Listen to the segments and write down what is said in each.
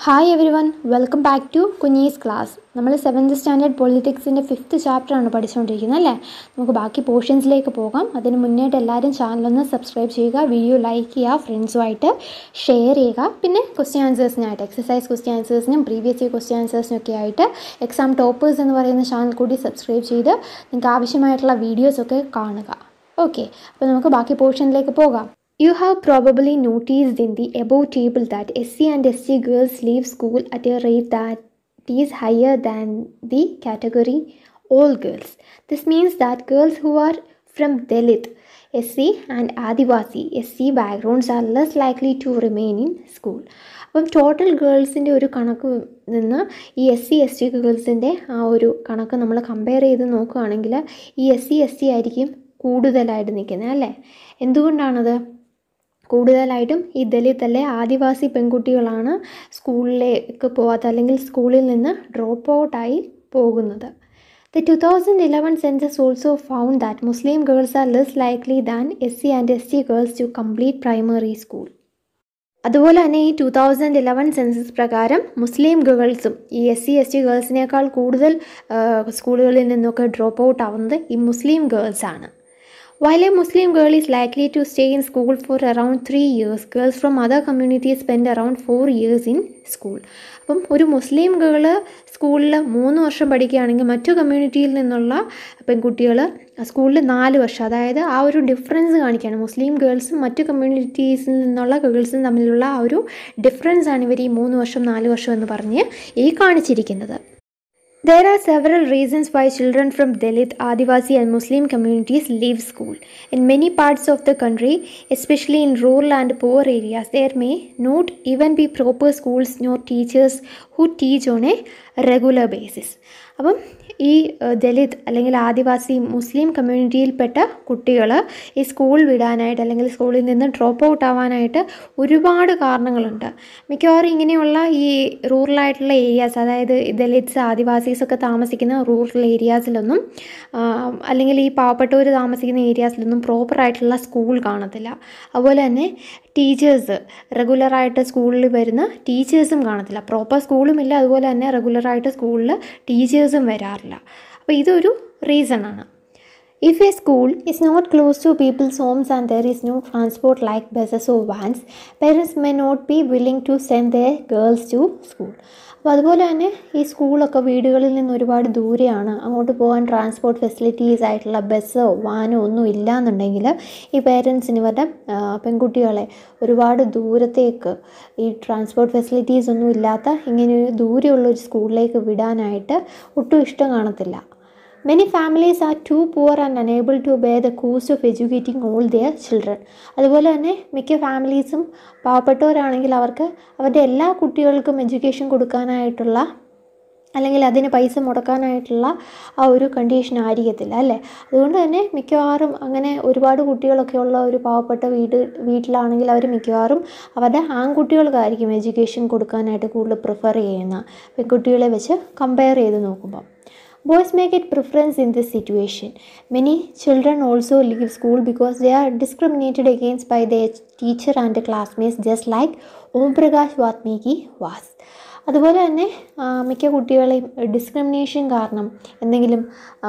Hi everyone welcome back to Kunjees class നമ്മൾ seventh standard പൊളിറ്റിക്സിൻ്റെ fifth ചാപ്റ്ററാണ് പഠിച്ചുകൊണ്ടിരിക്കുന്നത് അല്ലേ നമുക്ക് ബാക്കി പോർഷൻസിലേക്ക് പോകാം അതിന് മുന്നേയിട്ട് എല്ലാവരും ചാനലൊന്ന് സബ്സ്ക്രൈബ് ചെയ്യുക വീഡിയോ ലൈക്ക് ചെയ്യുക ഫ്രണ്ട്സുമായിട്ട് ഷെയർ ചെയ്യുക പിന്നെ ക്വസ്റ്റ്യൻ ആൻസേഴ്സിനായിട്ട് എക്സസൈസ് ക്വസ്റ്റ്യൻ ആൻസേഴ്സിനും പ്രീവിയസ് ഇയർ ക്വസ്റ്റ്യൻ ആൻസേഴ്സിനും ഒക്കെ ആയിട്ട് എക്സാം ടോപ്പേഴ്സ് എന്ന് പറയുന്ന ചാനൽ കൂടി സബ്സ്ക്രൈബ് ചെയ്ത് നിങ്ങൾക്ക് ആവശ്യമായിട്ടുള്ള വീഡിയോസൊക്കെ കാണുക ഓക്കെ അപ്പോൾ നമുക്ക് ബാക്കി പോർഷനിലേക്ക് പോകാം You have probably noticed in the above table that SC and ST girls leave school at a rate that is higher than the category all girls. This means that girls who are from Dalit, SC and Adivasi SC backgrounds are less likely to remain in school. അപ്പം total ഗേൾസിൻ്റെ ഒരു കണക്ക് നിന്ന് ഈ S C S T ഗേൾസിൻ്റെ ആ ഒരു കണക്ക് നമ്മൾ കമ്പയർ ചെയ്ത് നോക്കുകയാണെങ്കിൽ ഈ എസ് സി എസ് ടി ആയിരിക്കും കൂടുതലായിട്ട് നിൽക്കുന്നത് അല്ലേ എന്തുകൊണ്ടാണത് കൂടുതലായിട്ടും ഈ ദലിത് അല്ലെ ആദിവാസി പെൺകുട്ടികളാണ് സ്കൂളിലേക്ക് പോകാത്ത അല്ലെങ്കിൽ സ്കൂളിൽ നിന്ന് ഡ്രോപ്പ് ഔട്ടായി പോകുന്നത് the two thousand eleven census also found that Muslim girls are less likely than S C and S T girls to complete primary school അതുപോലെ തന്നെ ഈ ടു തൗസൻഡ് ഇലവൻ സെൻസസ് പ്രകാരം മുസ്ലിം ഗേൾസും ഈ എസ് സി എസ് ടി ഗേൾസിനേക്കാൾ കൂടുതൽ സ്കൂളുകളിൽ നിന്നൊക്കെ ഡ്രോപ്പ് ഔട്ട് ആവുന്നത് ഈ മുസ്ലിം ഗേൾസാണ് While a Muslim girl is likely to stay in school for around three years, girls from other communities spend around four years in school. അപ്പം ഒരു മുസ്ലിം ഗേള് സ്കൂളിൽ മൂന്ന് വർഷം പഠിക്കുകയാണെങ്കിൽ മറ്റു കമ്മ്യൂണിറ്റിയിൽ നിന്നുള്ള പെൺകുട്ടികൾ സ്കൂളിൽ നാല് വർഷം അതായത് ആ ഒരു ഡിഫറൻസ് കാണിക്കുകയാണ് മുസ്ലിം ഗേൾസും മറ്റു കമ്മ്യൂണിറ്റീസിൽ നിന്നുള്ള ഗേൾസും തമ്മിലുള്ള ആ ഒരു ഡിഫറൻസ് ആണ് ഇവർ ഈ മൂന്ന് വർഷം നാല് വർഷം എന്ന് പറഞ്ഞ് ഈ കാണിച്ചിരിക്കുന്നത് There are several reasons why children from Dalit, Adivasi, and Muslim communities leave school. In many parts of the country, especially in rural and poor areas, there may not even be proper schools nor teachers who teach on a regular basis. അപ്പം ഈ ദലിത് അല്ലെങ്കിൽ ആദിവാസി മുസ്ലിം കമ്മ്യൂണിറ്റിയിൽപ്പെട്ട കുട്ടികൾ ഈ school വിടാനായിട്ട് അല്ലെങ്കിൽ സ്കൂളിൽ നിന്ന് drop out ആവാനായിട്ട് ഒരുപാട് കാരണങ്ങളുണ്ട് മിക്കവാറും ഇങ്ങനെയുള്ള ഈ റൂറലായിട്ടുള്ള ഏരിയാസ് അതായത് ദലിത്സ് ആദിവാസീസ് ഒക്കെ താമസിക്കുന്ന റൂറൽ ഏരിയാസിലൊന്നും അല്ലെങ്കിൽ ഈ പാവപ്പെട്ടവർ താമസിക്കുന്ന ഏരിയാസിലൊന്നും പ്രോപ്പറായിട്ടുള്ള സ്കൂൾ കാണത്തില്ല അതുപോലെ തന്നെ ടീച്ചേഴ്സ് റെഗുലറായിട്ട് സ്കൂളിൽ വരുന്ന ടീച്ചേഴ്സും കാണത്തില്ല പ്രോപ്പർ സ്കൂളും ഇല്ല അതുപോലെ തന്നെ റെഗുലറായിട്ട് സ്കൂളിൽ ടീച്ചേഴ്സും വരാറില്ല അപ്പോൾ ഇതൊരു റീസണാണ് If a school is not close to people's homes and there is no transport like buses or vans, parents may not be willing to send their girls to school. അപ്പോൾ അതുപോലെ തന്നെ ഈ സ്കൂളൊക്കെ വീടുകളിൽ നിന്ന് ഒരുപാട് ദൂരെയാണ് അങ്ങോട്ട് പോകാൻ ട്രാൻസ്പോർട്ട് ഫെസിലിറ്റീസ് ആയിട്ടുള്ള ബസ്സോ വാനോ ഒന്നും ഇല്ല എന്നുണ്ടെങ്കിൽ ഈ പേരൻസിന് ഇവരുടെ പെൺകുട്ടികളെ ഒരുപാട് ദൂരത്തേക്ക് ഈ ട്രാൻസ്പോർട്ട് ഫെസിലിറ്റീസ് ഒന്നും ഇല്ലാത്ത ഇങ്ങനെ ഒരു ദൂരെയുള്ള ഒരു സ്കൂളിലേക്ക് വിടാനായിട്ട് ഒട്ടും ഇഷ്ടം കാണത്തില്ല many families are too poor and unable to pay the cost of educating all their children അതുപോലെ തന്നെ മിക്ക ഫാമിലീസും പാവപ്പെട്ടവരാണെങ്കിൽ അവർക്ക് അവരുടെ എല്ലാ കുട്ടികൾക്കും എഡ്യൂക്കേഷൻ കൊടുക്കാനായിട്ടുള്ള അല്ലെങ്കിൽ അതിന് പൈസ മുടക്കാനായിട്ടുള്ള ആ ഒരു കണ്ടീഷൻ ആയിരിക്കത്തില്ല അല്ലേ അതുകൊണ്ട് തന്നെ മിക്കവാറും അങ്ങനെ ഒരുപാട് കുട്ടികളൊക്കെ ഉള്ള ഒരു പാവപ്പെട്ട വീട് വീട്ടിലാണെങ്കിൽ അവർ മിക്കവാറും അവരുടെ ആൺകുട്ടികൾക്കായിരിക്കും എഡ്യൂക്കേഷൻ കൊടുക്കാനായിട്ട് കൂടുതൽ പ്രിഫർ ചെയ്യുന്ന പെൺകുട്ടികളെ വെച്ച് കമ്പയർ ചെയ്ത് നോക്കുമ്പോൾ Boys may get preference in this situation. Many children also leave school because they are discriminated against by their teacher and classmates, just like Om Prakash Vatmiki was. അതുപോലെ തന്നെ മിക്ക കുട്ടികളെയും ഡിസ്ക്രിമിനേഷൻ കാരണം എന്തെങ്കിലും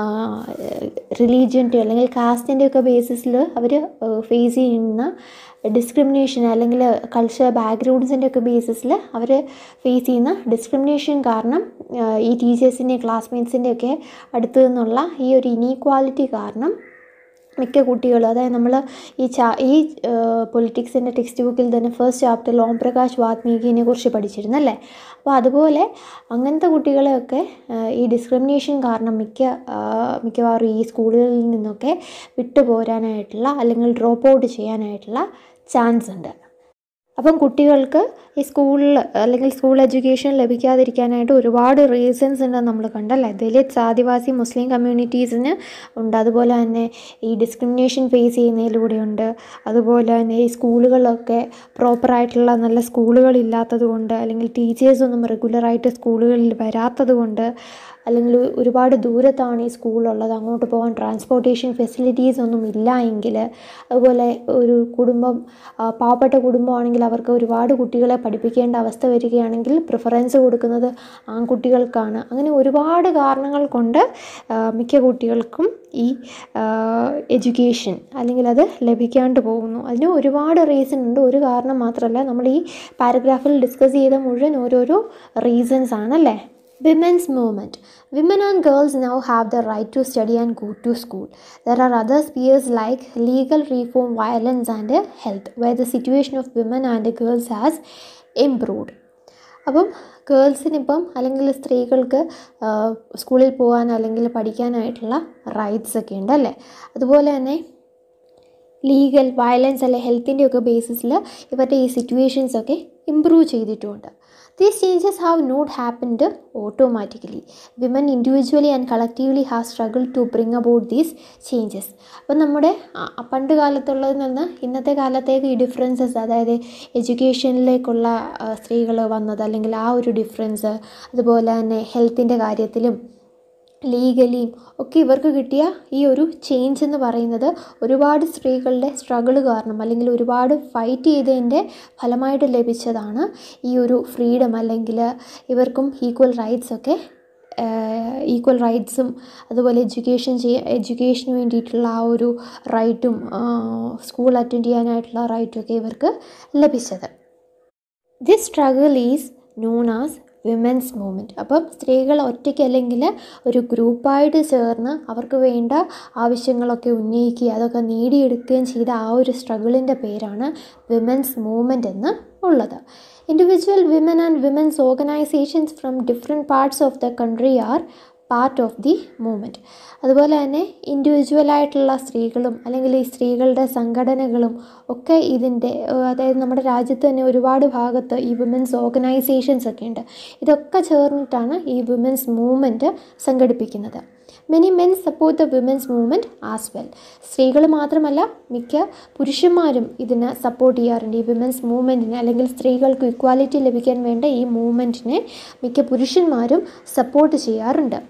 റിലീജിയൻ്റെ അല്ലെങ്കിൽ കാസ്റ്റിൻ്റെ ഒക്കെ ബേസിസിൽ അവർ ഫേസ് ചെയ്യുന്ന ഡിസ്ക്രിമിനേഷൻ അല്ലെങ്കിൽ കൾച്ചർ ബാക്ക്ഗ്രൗണ്ട്സിൻ്റെ ഒക്കെ ബേസിസിൽ അവർ ഫേസ് ചെയ്യുന്ന ഡിസ്ക്രിമിനേഷൻ കാരണം ഈ ടീച്ചേഴ്സിൻ്റെ ക്ലാസ്മേറ്റ്സിൻ്റെ ഒക്കെ അടുത്ത് നിന്നുള്ള ഈ ഒരു ഇനീക്വാലിറ്റി കാരണം മിക്ക കുട്ടികളും അതായത് നമ്മൾ ഈ ചാ ഈ പൊളിറ്റിക്സിൻ്റെ ടെക്സ്റ്റ് ബുക്കിൽ തന്നെ ഫസ്റ്റ് ചാപ്റ്ററിൽ ഓം പ്രകാശ് വാത്മീകിനെ കുറിച്ച് പഠിച്ചിരുന്നല്ലേ അപ്പോൾ അതുപോലെ അങ്ങനത്തെ കുട്ടികളെയൊക്കെ ഈ ഡിസ്ക്രിമിനേഷൻ കാരണം മിക്ക മിക്കവാറും ഈ സ്കൂളുകളിൽ നിന്നൊക്കെ വിട്ടുപോരാനായിട്ടുള്ള അല്ലെങ്കിൽ ഡ്രോപ്പ് ഔട്ട് ചെയ്യാനായിട്ടുള്ള ചാൻസ് ഉണ്ട് അപ്പം കുട്ടികൾക്ക് ഈ സ്കൂളിൽ അല്ലെങ്കിൽ സ്കൂൾ എഡ്യൂക്കേഷൻ ലഭിക്കാതിരിക്കാനായിട്ട് ഒരുപാട് റീസൺസ് ഉണ്ടെന്ന് നമ്മൾ കണ്ടല്ലേ ദലിത്സ് ആദിവാസി മുസ്ലിം കമ്മ്യൂണിറ്റീസിന് ഉണ്ട് അതുപോലെ തന്നെ ഈ ഡിസ്ക്രിമിനേഷൻ ഫേസ് ചെയ്യുന്നതിലൂടെയുണ്ട് അതുപോലെ തന്നെ ഈ സ്കൂളുകളിലൊക്കെ പ്രോപ്പറായിട്ടുള്ള നല്ല സ്കൂളുകളില്ലാത്തത് കൊണ്ട് അല്ലെങ്കിൽ ടീച്ചേഴ്സൊന്നും റെഗുലറായിട്ട് സ്കൂളുകളിൽ വരാത്തത് കൊണ്ട് അല്ലെങ്കിൽ ഒരുപാട് ദൂരത്താണ് ഈ സ്കൂളുള്ളത് അങ്ങോട്ട് പോകാൻ ട്രാൻസ്പോർട്ടേഷൻ ഫെസിലിറ്റീസ് ഒന്നും ഇല്ല എങ്കിൽ അതുപോലെ ഒരു കുടുംബം ആ, പാവപ്പെട്ട കുടുംബമാണെങ്കിൽ അവർക്ക് ഒരുപാട് കുട്ടികളെ പഠിപ്പിക്കേണ്ട അവസ്ഥ വരികയാണെങ്കിൽ പ്രിഫറൻസ് കൊടുക്കുന്നത് ആൺകുട്ടികൾക്കാണ് അങ്ങനെ ഒരുപാട് കാരണങ്ങൾ കൊണ്ട് ആ, മിക്ക കുട്ടികൾക്കും ഈ എഡ്യൂക്കേഷൻ അല്ലെങ്കിൽ അത് ലഭിക്കാണ്ട് പോകുന്നു അതിന് ഒരുപാട് റീസൺ ഉണ്ട് ഒരു കാരണം മാത്രമല്ല നമ്മൾ ഈ പാരഗ്രാഫിൽ ഡിസ്കസ് ചെയ്ത മുഴുവൻ ഓരോരോ റീസൺസ് ആണല്ലേ women's movement women and girls now have the right to study and go to school there are other spheres like legal reform violence and health way the situation of women and girls has improved അപ്പം ഗേൾസിനിപ്പം അല്ലെങ്കിൽ സ്ത്രീകൾക്ക് ആ, സ്കൂളിൽ പോകാൻ അല്ലെങ്കിൽ പഠിക്കാനായിട്ടുള്ള rights ഒക്കെ ഉണ്ട് അല്ലേ അതുപോലെ തന്നെ ലീഗൽ വയലൻസ് അല്ലെ ഹെൽത്തിൻ്റെ ഒക്കെ ബേസിസിൽ ഇവരുടെ ഈ സിറ്റുവേഷൻസ് ഒക്കെ ഇമ്പ്രൂവ് ചെയ്തിട്ടുമുണ്ട് these changes have not happened automatically women individually and collectively have struggle to bring about these changes അപ്പം നമ്മുടെ ആ- ആ പണ്ട് കാലത്തുള്ളതിൽ നിന്ന് ഇന്നത്തെ കാലത്തേക്ക് ഈ ഡിഫറൻസസ് അതായത് എഡ്യൂക്കേഷനിലേക്കുള്ള സ്ത്രീകൾ വന്നത് അല്ലെങ്കിൽ ആ ഒരു ഡിഫറൻസ് അതുപോലെ തന്നെ ഹെൽത്തിൻ്റെ കാര്യത്തിലും ലീഗലിയും ഒക്കെ ഇവർക്ക് കിട്ടിയ ഈ ഒരു ചേഞ്ച് എന്ന് പറയുന്നത് ഒരുപാട് സ്ത്രീകളുടെ സ്ട്രഗിൾ കാരണം അല്ലെങ്കിൽ ഒരുപാട് ഫൈറ്റ് ചെയ്തതിൻ്റെ ഫലമായിട്ട് ലഭിച്ചതാണ് ഈ ഒരു ഫ്രീഡം അല്ലെങ്കിൽ ഇവർക്കും ഈക്വൽ റൈറ്റ്സ് ഒക്കെ ഈക്വൽ റൈറ്റ്സും അതുപോലെ എഡ്യൂക്കേഷൻ ചെയ്യ എഡ്യൂക്കേഷന് വേണ്ടിയിട്ടുള്ള ആ ഒരു റൈറ്റും സ്കൂൾ അറ്റൻഡ് ചെയ്യാനായിട്ടുള്ള റൈറ്റും ഒക്കെ ഇവർക്ക് ലഭിച്ചത് this struggle is known as women's movement അപ്പം സ്ത്രീകൾ ഒറ്റയ്ക്ക് അല്ലെങ്കിൽ ഒരു ഗ്രൂപ്പായിട്ട് ചേർന്ന് അവർക്ക് വേണ്ട ആവശ്യങ്ങളൊക്കെ ഉന്നയിക്കുകയും അതൊക്കെ നേടിയെടുക്കുകയും ചെയ്ത ആ ഒരു സ്ട്രഗിളിൻ്റെ പേരാണ് വിമൻസ് മൂവ്മെൻറ്റ് എന്ന് ഉള്ളത് individual women and women's organisations from different parts of the country are part of the movement അതുപോലെ തന്നെ ഇൻഡിവിജ്വലായിട്ടുള്ള സ്ത്രീകളും അല്ലെങ്കിൽ ഈ സ്ത്രീകളുടെ സംഘടനകളും ഒക്കെ ഇതിൻ്റെ ഏഹ് അതായത് നമ്മുടെ രാജ്യത്ത് തന്നെ ഒരുപാട് ഭാഗത്ത് ഈ വിമൻസ് ഓർഗനൈസേഷൻസ് ഒക്കെ ഉണ്ട് ഇതൊക്കെ ചേർന്നിട്ടാണ് ഈ വിമൻസ് മൂവ്മെൻറ്റ് സംഘടിപ്പിക്കുന്നത് many men support the women's movement as well സ്ത്രീകൾ മാത്രമല്ല മിക്ക പുരുഷന്മാരും ഇതിനെ സപ്പോർട്ട് ചെയ്യാറുണ്ട് ഈ വിമൻസ് മൂവ്മെൻറ്റിനെ അല്ലെങ്കിൽ സ്ത്രീകൾക്ക് ഇക്വാലിറ്റി ലഭിക്കാൻ വേണ്ട ഈ മൂവ്മെൻറ്റിനെ മിക്ക പുരുഷന്മാരും സപ്പോർട്ട് ചെയ്യാറുണ്ട്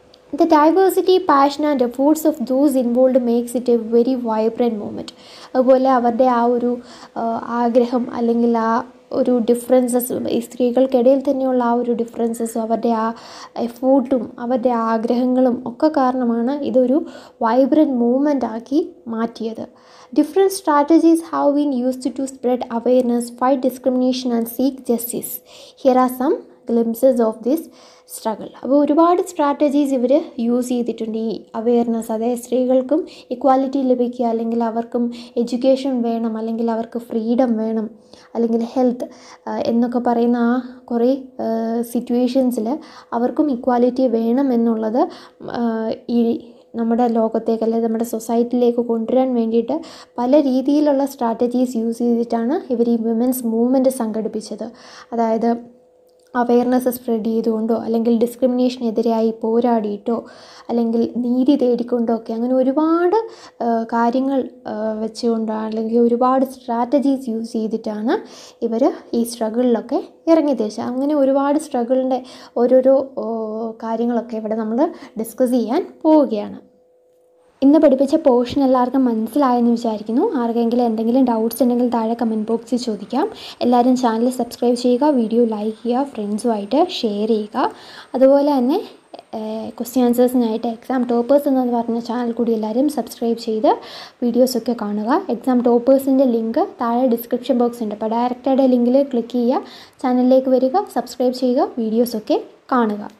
the diversity passion and efforts of those involve makes it a very vibrant movement അതുപോലെ അവരുടെ ആ ഒരു ആ, ആഗ്രഹം അല്ലെങ്കിൽ ആ ഒരു ഡിഫറൻസസ് ഈ സ്ത്രീകൾക്കിടയിൽ തന്നെയുള്ള ആ ഒരു ഡിഫറൻസസും അവരുടെ ആ എഫോർട്ടും അവരുടെ ആഗ്രഹങ്ങളും ഒക്കെ കാരണമാണ് ഇതൊരു വൈബ്രൻറ്റ് മൂവ്മെൻ്റ് ആക്കി മാറ്റിയത് different strategies have been used to spread awareness fight discrimination and seek justice here are some glimpses of this struggle അപ്പോൾ ഒരുപാട് സ്ട്രാറ്റജീസ് ഇവർ യൂസ് ചെയ്തിട്ടുണ്ട് ഈ അവെയർനെസ് അതായത് സ്ത്രീകൾക്കും ഇക്വാലിറ്റി ലഭിക്കുക അല്ലെങ്കിൽ അവർക്കും എഡ്യൂക്കേഷൻ വേണം അല്ലെങ്കിൽ അവർക്ക് ഫ്രീഡം വേണം അല്ലെങ്കിൽ ഹെൽത്ത് എന്നൊക്കെ പറയുന്ന ആ കുറേ സിറ്റുവേഷൻസിൽ അവർക്കും ഇക്വാലിറ്റി വേണം എന്നുള്ളത് ആ, ഈ നമ്മുടെ ലോകത്തേക്ക് അല്ലെങ്കിൽ നമ്മുടെ സൊസൈറ്റിയിലേക്ക് കൊണ്ടുവരാൻ വേണ്ടിയിട്ട് പല രീതിയിലുള്ള സ്ട്രാറ്റജീസ് യൂസ് ചെയ്തിട്ടാണ് ഇവർ ഈ വിമൻസ് മൂവ്മെൻറ്റ് സംഘടിപ്പിച്ചത് അതായത് അവയർനെസ് സ്പ്രെഡ് ചെയ്തുകൊണ്ടോ അല്ലെങ്കിൽ ഡിസ്ക്രിമിനേഷനെതിരായി പോരാടിയിട്ടോ അല്ലെങ്കിൽ നീതി തേടിക്കൊണ്ടോ ഒക്കെ അങ്ങനെ ഒരുപാട് ആ, കാര്യങ്ങൾ ആ, വെച്ചുകൊണ്ടോ അല്ലെങ്കിൽ ഒരുപാട് സ്ട്രാറ്റജീസ് യൂസ് ചെയ്തിട്ടാണ് ഇവർ ഈ സ്ട്രഗിളിലൊക്കെ ഇറങ്ങി തിരിച്ചത് അങ്ങനെ ഒരുപാട് സ്ട്രഗിളിൻ്റെ ഓരോരോ ഓ, കാര്യങ്ങളൊക്കെ ഇവിടെ നമ്മൾ ഡിസ്കസ് ചെയ്യാൻ പോവുകയാണ് ഇന്ന് പഠിപ്പിച്ച പോർഷൻ എല്ലാവർക്കും മനസ്സിലായെന്ന് വിചാരിക്കുന്നു ആർക്കെങ്കിലും എന്തെങ്കിലും ഡൗട്ട്സ് ഉണ്ടെങ്കിൽ താഴെ കമൻറ്റ് ബോക്സിൽ ചോദിക്കാം എല്ലാവരും ചാനൽ സബ്സ്ക്രൈബ് ചെയ്യുക വീഡിയോ ലൈക്ക് ചെയ്യുക ഫ്രണ്ട്സുമായിട്ട് ഷെയർ ചെയ്യുക അതുപോലെ തന്നെ ക്വസ്റ്റ്യൻ ആൻസേഴ്സിനായിട്ട് എക്സാം ടോപ്പേഴ്സ് എന്ന് പറഞ്ഞ ചാനൽ കൂടി എല്ലാവരും സബ്സ്ക്രൈബ് ചെയ്ത് വീഡിയോസൊക്കെ കാണുക എക്സാം ടോപ്പേഴ്സിൻ്റെ ലിങ്ക് താഴെ ഡിസ്ക്രിപ്ഷൻ ബോക്സ് ഉണ്ട് അപ്പോൾ ഡയറക്റ്റായിട്ട് ലിങ്കിൽ ക്ലിക്ക് ചെയ്യുക ചാനലിലേക്ക് വരിക സബ്സ്ക്രൈബ് ചെയ്യുക വീഡിയോസൊക്കെ കാണുക